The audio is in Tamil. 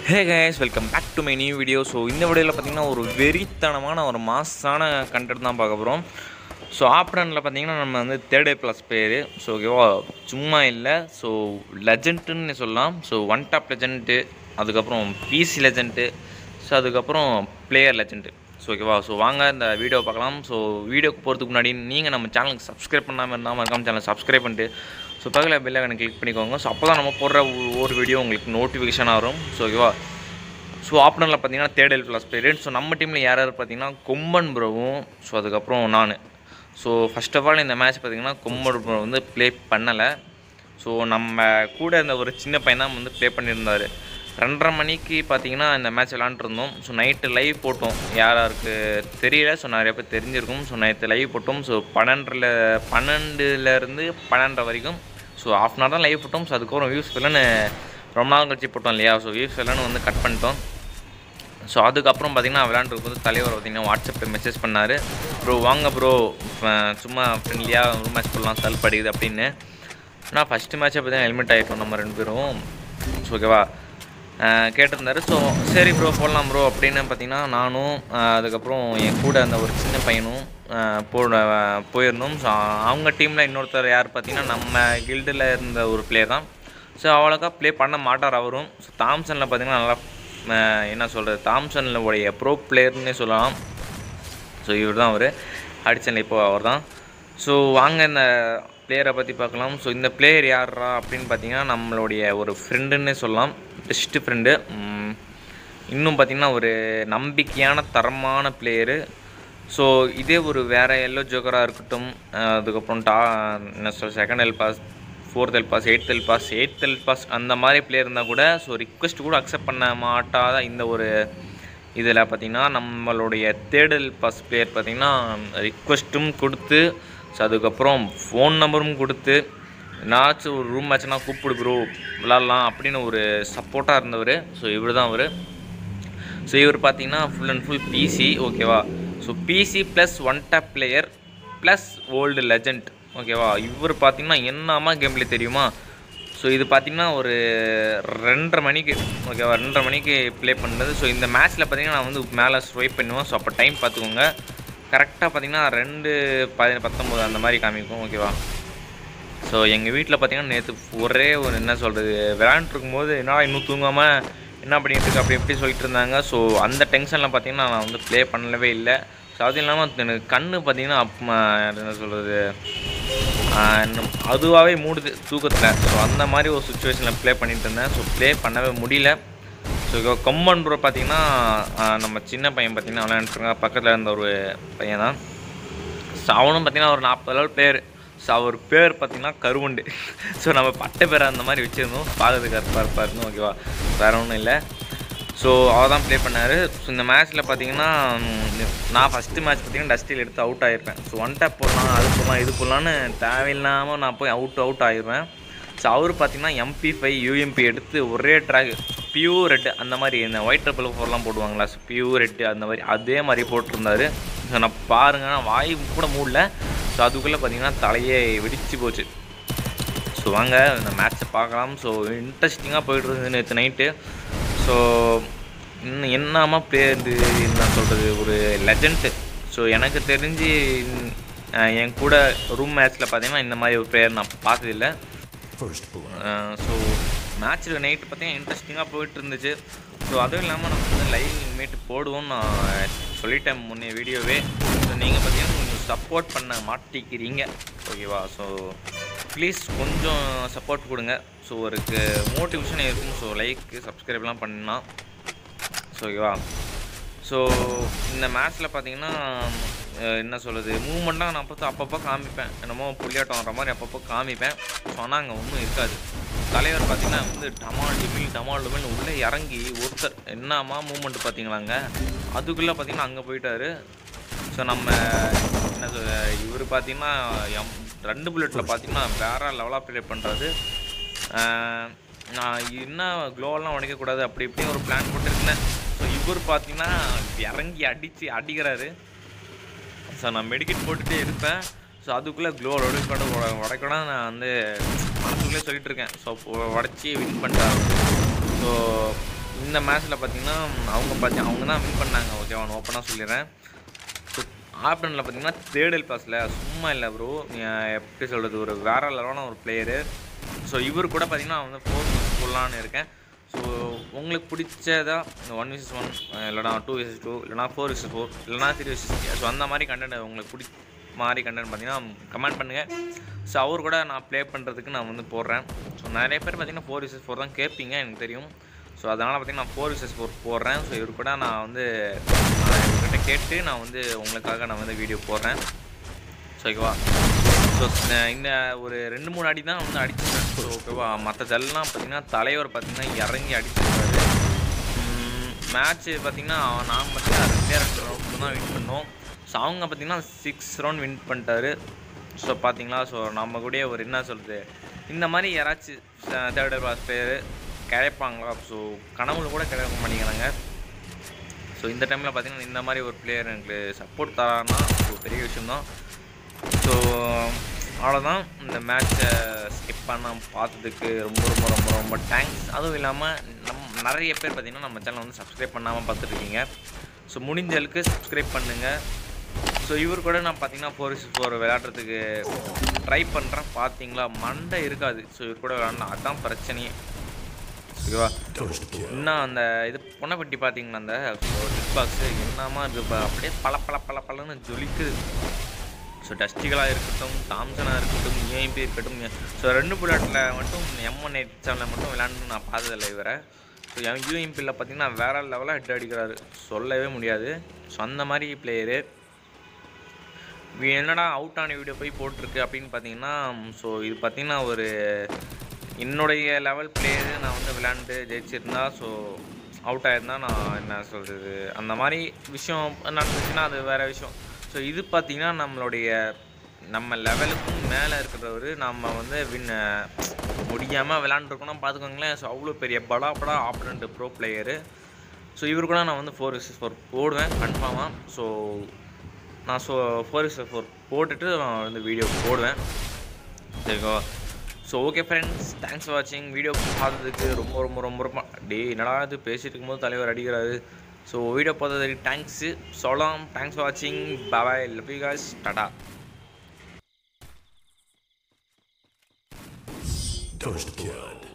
Hey guys welcome back to my new video so இந்த வீடியோவில் பார்த்தீங்கன்னா ஒரு வெறித்தனமான ஒரு மாசான கண்டென்ட் தான் பார்க்க போகிறோம் ஸோ ஆப்ரனில் பார்த்தீங்கன்னா நம்ம வந்து தேர்ட் ப்ளஸ் பேர் ஸோ ஓகேவா சும்மா இல்லை ஸோ லெஜண்ட்டுன்னு சொல்லலாம் ஸோ ஒன் டாப் லெஜண்ட்டு அதுக்கப்புறம் பிசி லெஜண்ட்டு ஸோ அதுக்கப்புறம் பிளேயர் லெஜண்ட்டு ஸோ ஓகேவா ஸோ வாங்க இந்த வீடியோ பார்க்கலாம் ஸோ வீடியோக்கு போகிறதுக்கு முன்னாடி நீங்கள் நம்ம சேனலுக்கு சப்ஸ்கிரைப் பண்ணாமல் இருந்தால் மறக்காம சேனல் சப்ஸ்கிரைப் பண்ணிட்டு ஸோ பக்கத்தில் பெல் ஐக்கனை கிளிக் பண்ணிக்கோங்க ஸோ அப்போ தான் நம்ம போடுற ஒ- ஒரு வீடியோ உங்களுக்கு நோட்டிஃபிகேஷன் வரும் ஸோ ஓகேவா ஸோ ஆப்னரில் பார்த்தீங்கன்னா third L plus period so நம்ம டீமில் யார் யார் பார்த்தீங்கன்னா கொம்பன் ப்ரோவும் ஸோ அதுக்கப்புறம் நான் ஸோ ஃபர்ஸ்ட் ஆஃப் ஆல் இந்த மேட்ச் பார்த்தீங்கன்னா கொம்பன் ப்ரோ வந்து ப்ளே பண்ணலை ஸோ நம்ம கூட இந்த ஒரு சின்ன பையன் தான் வந்து ப்ளே பண்ணியிருந்தார் ரெண்டரை மணிக்கு பார்த்தீங்கன்னா இந்த மேட்ச் விளாண்டுருந்தோம் ஸோ நைட்டு லைவ் போட்டோம் யார் யாருக்கு தெரியல ஸோ நிறைய பேர் தெரிஞ்சிருக்கும் ஸோ நைட்டு லைவ் போட்டோம் ஸோ பன்னெண்டில் பன்னெண்டுலேருந்து பன்னெண்டரை வரைக்கும் ஸோ ஆஃப் அன் ஹவர் தான் லைவ் போட்டோம் ஸோ அதுக்கப்புறம் வியூஸ் இல்லைன்னு ரொம்ப நாள் கழிச்சு போட்டோம் இல்லையா ஸோ வியூஸ் இல்லைன்னு வந்து கட் பண்ணிட்டோம் ஸோ அதுக்கப்புறம் பார்த்தீங்கன்னா விளாண்டுருக்கும் தலைவர் பார்த்தீங்கன்னா வாட்ஸ்அப்பில் மெசேஜ் பண்ணார் ப்ரோ வாங்க ப்ரோ சும்மா ஃப்ரெண்ட்லியாக ஒரு மேட்ச் போடலாம் சல் படிக்குது அப்படின்னு ஆனால் ஃபஸ்ட்டு மேட்ச்சை பார்த்தீங்கன்னா ஹெல்மெட் ஆகிட்டோம் நம்ம ரெண்டு பேரும் ஸோ ஓகேவா அஹ் கேட்டிருந்தாரு ஸோ சரி ப்ரோ போடலாம் ப்ரோ அப்படின்னு பார்த்தீங்கன்னா நானும் அஹ் அதுக்கப்புறம் என் கூட அந்த ஒரு சின்ன பையனும் அஹ் போட போயிருந்தோம் ஸோ அவங்க டீமில் இன்னொருத்தர் யார் பார்த்தீங்கன்னா நம்ம கில்டில் இருந்த ஒரு பிளேயர் தான் ஸோ அவ்வளோக்கா ப்ளே பண்ண மாட்டார் அவரும் ஸோ தாம்சனில் பார்த்தீங்கன்னா நல்லா அஹ் என்ன சொல்கிறது தாம்சனில் உடைய ப்ரோ பிளேயர்னே சொல்லலாம் ஸோ இவர் தான் அவர் அடிச்சனில் இப்போ அவர் தான் ஸோ வாங்க இந்த பிளேயரை பற்றி பார்க்கலாம் ஸோ இந்த பிளேயர் யாரா அப்படின்னு பார்த்தீங்கன்னா நம்மளுடைய ஒரு ஃப்ரெண்டுன்னே சொல்லலாம் பெஸ்ட்டு ஃப்ரெண்டு இன்னும் பார்த்தீங்கன்னா ஒரு நம்பிக்கையான தரமான பிளேயரு ஸோ இதே ஒரு வேறு எல்லோ ஜோக்கராக இருக்கட்டும் அஹ் அதுக்கப்புறம் டா என்ன சொல் second L pass fourth L pass eighth L pass eighth L pass அந்த மாதிரி பிளேயர் இருந்தால் கூட ஸோ ரிக்வெஸ்ட் கூட அக்செப்ட் பண்ண மாட்டாத இந்த ஒரு இதில் பார்த்தீங்கன்னா நம்மளுடைய தேடல் பாஸ் பிளேயர் பார்த்தீங்கன்னா ரிக்வெஸ்ட்டும் கொடுத்து ஸோ அதுக்கப்புறம் ஃபோன் நம்பரும் கொடுத்து என்னாச்சும் ஒரு ரூம் மேட்ச்னா கூப்பிடு ப்ரோ விளாட்லாம் அப்படின்னு ஒரு சப்போர்ட்டாக இருந்தவர் ஸோ இவர் தான் அவர் ஸோ இவர் பார்த்தீங்கன்னா ஃபுல் அண்ட் ஃபுல் பிசி ஓகேவா so PC plus one tap player plus old legend ஓகேவா இவர் பார்த்தீங்கன்னா என்னமா கேம்ல தெரியுமா ஸோ இது பார்த்தீங்கன்னா ஒரு ரெண்டரை மணிக்கு ஓகேவா ரெண்டரை மணிக்கு ப்ளே பண்ணது ஸோ இந்த மேட்ச்சில் பார்த்தீங்கன்னா நான் வந்து மேலே ஸ்வைப் பண்ணுவேன் ஸோ அப்போ டைம் பார்த்துக்கோங்க கரெக்டாக பார்த்தீங்கன்னா ரெண்டு பதி பத்தொம்போது அந்த மாதிரி காமிக்கும் ஓகேவா ஸோ எங்கள் வீட்டில் பார்த்தீங்கன்னா நேற்று ஒரே ஒரு என்ன சொல்கிறது விளையாண்டுருக்கும் போது என்னடா இன்னும் தூங்காமல் என்ன பண்ணிட்டு இருக்கு அப்படி எப்படி சொல்லிட்டு இருந்தாங்க ஸோ அந்த டென்ஷனில் பார்த்தீங்கன்னா நான் வந்து ப்ளே பண்ணவே இல்லை ஸோ அதுவும் இல்லாமல் எனக்கு கண்ணு பார்த்தீங்கன்னா அப்ப என்ன சொல்கிறது அதுவாகவே மூடுது தூக்கத்தில் ஸோ அந்த மாதிரி ஒரு சுச்சுவேஷனில் ப்ளே பண்ணிட்டு இருந்தேன் ஸோ ப்ளே பண்ணவே முடியல ஸோ கொம்மன் ப்ரோ பார்த்தீங்கன்னா ஆஹ் நம்ம சின்ன பையன் பார்த்தீங்கன்னா விளையாண்டுருங்க பக்கத்தில் இருந்த ஒரு பையன் தான் ஸோ அவனும் பார்த்தீங்கன்னா ஒரு நாற்பது லெவல் பேர் ஸோ அவர் பேர் பார்த்தீங்கன்னா கருவண்டு ஸோ நம்ம பட்டை பேர் அந்த மாதிரி வச்சுருந்தோம் பார்க்கறதுக்கு கருப்பாக இருப்பாருன்னு ஓகேவா வேற ஒன்றும் இல்லை ஸோ அவர் தான் ப்ளே பண்ணார் ஸோ இந்த மேட்ச்சில் பார்த்தீங்கன்னா ம், நான் ஃபஸ்ட்டு மேட்ச் பார்த்தீங்கன்னா டஸ்டில் எடுத்து அவுட் ஆகிருப்பேன் ஸோ ஒன் டேப் போடலாம் அது போடலாம் இது போடலான்னு தேவையில்லாமல் நான் போய் அவுட் அவுட் ஆகிருவேன் ஸோ அவர் பார்த்தீங்கன்னா எம்பி ஃபைவ் யூஎம்பி எடுத்து ஒரே ட்ராக் பியூர் ரெட் அந்த மாதிரி இந்த ஒயிட் ட்ரிபிள் ஃபோர்லாம் போடுவாங்களா ஸோ பியூர் ரெட் அந்த மாதிரி அதே மாதிரி போட்டிருந்தாரு ஸோ நான் பாருங்க நான் வாய் கூட மூடல ஸோ அதுக்குள்ளே பார்த்தீங்கன்னா தலையே வெடிச்சு போச்சு ஸோ வாங்க இந்த மேட்ச்சை பார்க்கலாம் ஸோ இன்ட்ரெஸ்டிங்காக போயிட்டு இருந்தது நேற்று நைட்டு ஸோ இன்னும் என்னமா பேர் இது என்ன சொல்கிறது ஒரு லெஜண்ட்டு ஸோ எனக்கு தெரிஞ்சு அஹ், என் கூட ரூம் மேட்ச்சில் பார்த்தீங்கன்னா இந்த மாதிரி ஒரு பேர் நான் பார்த்ததில்லை ஸோ மேட்ச்சில் நைட்டு பார்த்தீங்கன்னா இன்ட்ரெஸ்டிங்காக போயிட்டு இருந்துச்சு ஸோ அதுவும் இல்லாமல் நம்ம வந்து லைவ் இனிமேட்டு போடுவோம்னு நான் சொல்லிட்டேன் முன்னே வீடியோவே ஸோ நீங்கள் பார்த்தீங்கன்னா கொஞ்சம் சப்போர்ட் பண்ண மாட்டிக்கிறீங்க ஓகேவா ஸோ ப்ளீஸ் கொஞ்சம் சப்போர்ட் கொடுங்க ஸோ ஒரு மோட்டிவேஷன் இருக்கும் ஸோ லைக்கு சப்ஸ்கிரைப்லாம் பண்ணலாம் ஸோ ஓகேவா ஸோ இந்த மேட்ச்சில் பார்த்தீங்கன்னா அஹ், என்ன சொல்கிறது மூவ்மெண்ட்டாக நான் பார்த்து அப்பப்போ காமிப்பேன் என்னமோ புள்ளியாட்டம் வர மாதிரி அப்பப்போ காமிப்பேன் சொன்னால் அங்கே ஒன்றும் இருக்காது தலைவர் பார்த்தீங்கன்னா வந்து டமால் டிமில் டமால் டிமில் உள்ளே இறங்கி ஒருத்தர் என்னமா மூவ்மெண்ட் பார்த்தீங்களாங்க அதுக்குள்ளே பார்த்தீங்கன்னா அங்கே போயிட்டாரு ஸோ நம்ம என்ன சொல்ற இவர் பார்த்தீங்கன்னா எம் ரெண்டு புல்லெட்டில் பார்த்தீங்கன்னா வேற லெவலாக ப்ளே பண்ணுறாரு நான் என்ன க்ளோவெல்லாம் உடைக்கக்கூடாது அப்படி இப்படி ஒரு பிளான் போட்டுருந்தேன் ஸோ இவர் பார்த்தீங்கன்னா இறங்கி அடித்து அடிக்கிறாரு ஸோ நான் மெடிக்கெட் போட்டுகிட்டே இருப்பேன் ஸோ அதுக்குள்ளே க்ளோ உடைக்கணும் உடைக்கணும் நான் வந்து மனசுக்குள்ளே சொல்லிட்டு இருக்கேன் ஸோ உடச்சி வின் பண்ணிட்டாரு ஸோ இந்த மேட்ச்சில் பார்த்தீங்கன்னா அவங்க பார்த்தி அவங்க தான் வின் பண்ணாங்க ஓகேவா நான் ஓப்பனாக சொல்லிடுறேன் ஸோ ஆப்டனில் பார்த்தீங்கன்னா தேர்டல் பாஸில் சும்மா இல்லை ப்ரோ எப்படி சொல்கிறது ஒரு வேற லெவலான ஒரு பிளேயரு ஸோ இவர் கூட பார்த்தீங்கன்னா வந்து ஃபோர் சொல்லலான்னு இருக்கேன் ஸோ உங்களுக்கு பிடிச்சதா ஒன் விசஸ் ஒன் இல்லைனா டூ விசஸ் டூ இல்லைனா ஃபோர் விசஸ் ஃபோர் இல்லைனா த்ரீ விசஸ் ஸோ அந்த மாதிரி கண்டென்ட் உங்களுக்கு பிடி மாதிரி கண்டென்ட் பார்த்தீங்கன்னா கமெண்ட் பண்ணுங்கள் ஸோ அவர் கூட நான் ப்ளே பண்ணுறதுக்கு நான் வந்து போடுறேன் ஸோ நிறைய பேர் பார்த்தீங்கன்னா ஃபோர் விசஸ் ஃபோர் தான் கேட்பீங்க எனக்கு தெரியும் ஸோ அதனால் பார்த்தீங்கன்னா நான் ஃபோர் விசஸ் ஃபோர் போடுறேன் ஸோ இவர் கூட நான் வந்து நான் இவர்கிட்ட கேட்டு நான் வந்து உங்களுக்காக நான் வந்து வீடியோ போடுறேன் ஸோ ஓகேவா ஸோ இந்த ஒரு ரெண்டு மூணு அடி தான் வந்து அடிச்சிருக்கேன் ஸோ ஓகேவா மற்றதெல்லாம் பார்த்தீங்கன்னா தலைவர் பார்த்தீங்கன்னா இறங்கி அடிச்சிருக்காரு மேட்ச்சு பார்த்தீங்கன்னா நான் பார்த்தீங்கன்னா ரெண்டே ரெண்டு ரவுண்ட் தான் வின் பண்ணோம் ஸோ அவங்க பார்த்தீங்கன்னா சிக்ஸ் ரவுண்ட் வின் பண்ணிட்டாரு ஸோ பார்த்தீங்களா ஸோ நம்ம கூட ஒரு என்ன சொல்கிறது இந்த மாதிரி யாராச்சும் தேர்ட் கிளாஸ் பேர் கிடைப்பாங்களா ஸோ கனவுல கூட கிடைக்க மாட்டேங்கிறாங்க ஸோ இந்த டைமில் பார்த்தீங்கன்னா இந்த மாதிரி ஒரு பிளேயர் எனக்கு சப்போர்ட் தரான்னா ஸோ பெரிய விஷயம்தான் ஸோ அவ்வளோதான் இந்த மேட்ச்சை ஸ்கிப் பண்ண பார்த்ததுக்கு ரொம்ப ரொம்ப ரொம்ப ரொம்ப தேங்க்ஸ் அதுவும் இல்லாமல் நம் நிறைய பேர் பார்த்தீங்கன்னா நம்ம சேனல் வந்து சப்ஸ்கிரைப் பண்ணாமல் பார்த்துட்ருக்கீங்க ஸோ முடிஞ்ச அளவுக்கு சப்ஸ்கிரைப் பண்ணுங்கள் ஸோ இவர் கூட நான் பார்த்தீங்கன்னா ஃபோர் விஸ் ஃபோர் விளையாடுறதுக்கு ட்ரை பண்ணுறேன் பார்த்தீங்களா மண்டை இருக்காது ஸோ இவர் கூட விளையாடணும் அதுதான் பிரச்சனையே ஓகேவா இன்னும் அந்த இது பொண்ணப்பட்டி பார்த்தீங்கன்னா அந்த டிக் பாக்ஸு என்னமா இது ப- அப்படியே பல பல பல பலன்னு ஜொலிக்குது ஸோ டஸ்டிகளாக இருக்கட்டும் தாம்சனாக இருக்கட்டும் ஏஎம்பி இருக்கட்டும் ஸோ ரெண்டு புல்லட்டில் மட்டும் எம் ஒன் எயிட் செவனில் மட்டும் விளையாண்டு நான் பார்த்ததில்ல இவரை ஸோ என் யூஎம்பியில் பார்த்தீங்கன்னா வேற லெவலாக ஹெட் அடிக்கிறாரு சொல்லவே முடியாது ஸோ அந்த மாதிரி பிளேயரு என்னடா அவுட் ஆன வீடியோ போய் போட்டிருக்கு அப்படின்னு பார்த்தீங்கன்னா ஸோ இது பார்த்தீங்கன்னா ஒரு என்னுடைய லெவல் பிளேயரு நான் வந்து விளையாண்டு ஜெயிச்சிருந்தா ஸோ அவுட் ஆயிருந்தா நான் என்ன சொல்கிறது அந்த மாதிரி விஷயம் நடந்துச்சுன்னா அது வேறு விஷயம் ஸோ இது பார்த்தீங்கன்னா நம்மளுடைய நம்ம லெவலுக்கும் மேலே இருக்கிறவர் நம்ம வந்து வின் முடியாமல் விளாண்டுருக்கோம்னா பார்த்துக்கோங்களேன் ஸோ அவ்வளோ பெரிய படா படா ஆப்ரண்ட் ப்ரோ பிளேயரு ஸோ இவர் கூட நான் வந்து ஃபோர் விசஸ் ஃபோர் போடுவேன் கன்ஃபார்மாக ஸோ நான் ஸோ ஃபோர் விசஸ் ஃபோர் போட்டுட்டு நான் வந்து வீடியோ போடுவேன் சரிங்கோ so okay friends thanks for வாட்சிங் வீடியோ பார்த்ததுக்கு ரொம்ப ரொம்ப ரொம்ப ரொம்ப டே என்னடா இது பேசிட்டு இருக்கும்போது தலைவர் அடிக்கிறாரு ஸோ வீடியோ பார்த்ததுக்கு தேங்க்ஸு சொல்லலாம் தேங்க்ஸ் ஃபார் வாட்சிங் bye love you guys tata Toast blood.